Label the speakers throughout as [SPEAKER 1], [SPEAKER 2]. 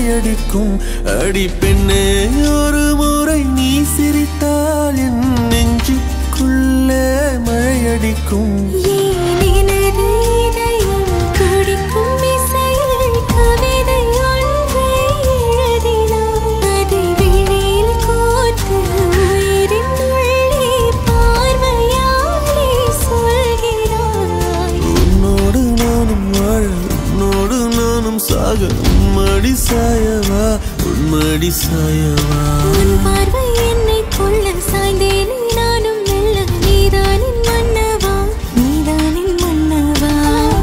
[SPEAKER 1] மழையடிக்கும் அடி பெண்ணே ஒரு முறை நீ சிரித்தால் என் நெஞ்சுக்குள்ளே மழையடிக்கும்
[SPEAKER 2] ஏன் எனது இதயம் துடிக்கும் இசையில் கவிதை ஒன்றை எழுதினாய். அதை விழியில் கோர்த்து உயிரின் உள்ளே பார்வையாலே சொல்கிறாய்.
[SPEAKER 1] உன்னோடு நானும் வாழ உன்னோடு நானும் சாக உம்மடி சாயவா உன்மடி சாயவா
[SPEAKER 2] உன் பார்வை என்னை கொள்ள சாய்ந்தேனே நானும் மெல்ல நீதானின் மன்னவா நீதானின் மன்னவா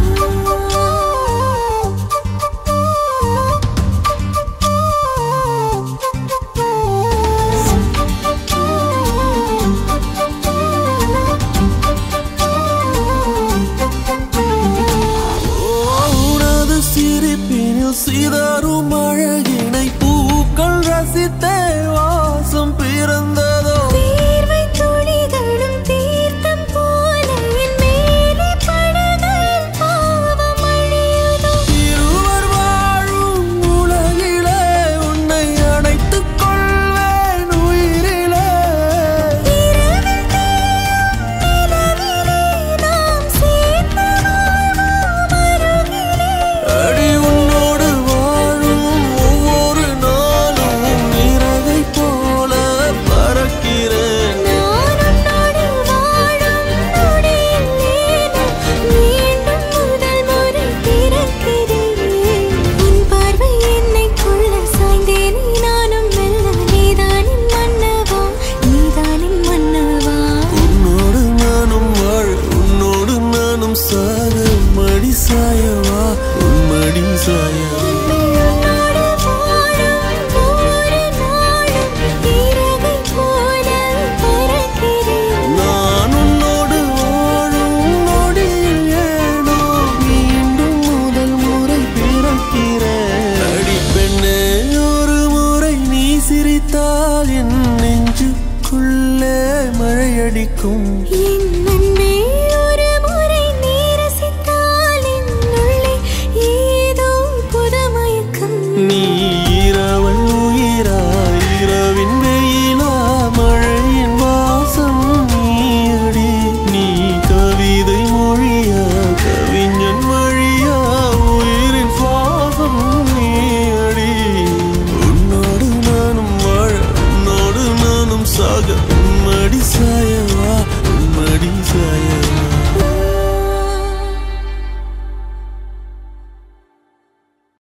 [SPEAKER 1] உனது சிரிப்பினில் சிதறும் அழகினை பூக்கள் ரசித்தே வாசம் பிறந்ததோ
[SPEAKER 2] வேர்வை துளிகளும் தீர்த்தம் போல என் மேலே படுகையில் பாவம் அழியுதோ
[SPEAKER 1] இருவர் வாழும் உலகிலே உன்னை அணைத்துக் கொள்வேன் உயிரிலே
[SPEAKER 2] இரவில் தேயும் நிலவிலே நாம் சேர்ந்து வாழ்வோம் அருகிலே
[SPEAKER 1] அடி உன்னோடு வாழும் ஒவ்வொரு நாளும் நிறவை போல பறக்கிறேன்
[SPEAKER 2] நான் உன்னோடு வாழும் நொடியில் ஏனோ மீண்டும் முதல் முறை பிறக்கிறேன். உன் பார்வை என்னை கொள்ள சாய்ந்தேனே நானும் மெல்ல நீதானின் மன்னவா நீதானின் மன்னவா
[SPEAKER 1] உன்னோடு நானும் வாழ உன்னோடு நானும் சாக மடி சாயவா உன்மடி சாயவா
[SPEAKER 2] உன்னோடு வாழும் ஒவ்வொரு நாளும் இறகை போல பறக்கிறேன்
[SPEAKER 1] நான் உன்னோடு வாழும் நொடியில் ஏனோ மீண்டும் முதல் முறை பிறக்கிறேன் அடி பெண்ணே ஒரு முறை நீ சிரித்தால் என் நெஞ்சுக்குள்ளே மழையடிக்கும்
[SPEAKER 2] ஏன்